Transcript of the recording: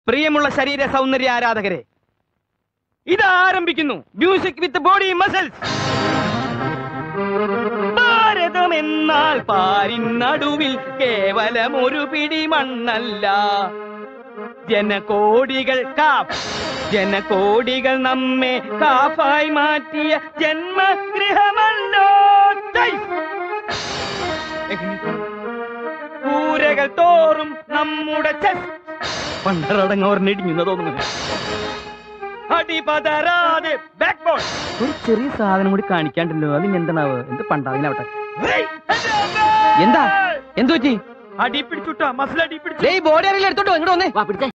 പ്രിയമുള്ള ശരീര സൗന്ദര്യ ആരാധകരെ ഇത് ആരംഭിക്കുന്നു മ്യൂസിക് വിത്ത് ബോഡി മസിൽസ് ഭാരതം എന്നാൽ പാരിനടുവിൽ കേവലം ഒരു പിടി മണ്ണല്ല ജനകോടികൾ കാഫ് ജനകോടികൾ നമ്മെ കാഫായി മാറ്റിയ ജന്മഗൃഹമല്ലോ ചൈ! കൂരകൾ തോറും നമ്മുടെ ചെസ് പണ്ടറടങ്ങോർന്നിടിഞ്ഞു തോന്നുന്നു അടിപതരാതെ ബാക്ക് ബോൾ ഒരു ചെറിയ സാധനം കൂടി കാണിക്കാണ്ടല്ലോ അത് ഇനി എന്താണാവ് എന്ത് പണ്ടാവിനാവട്ടെ എന്താ എന്തു പറ്റി അടി പിടിച്ചുട്ടാ മസിൽ അടി പിടിച്ചു ബോഡി അറിയില്ല എടുത്തോട്ടോ ഇങ്ങോട്ട് വന്നേ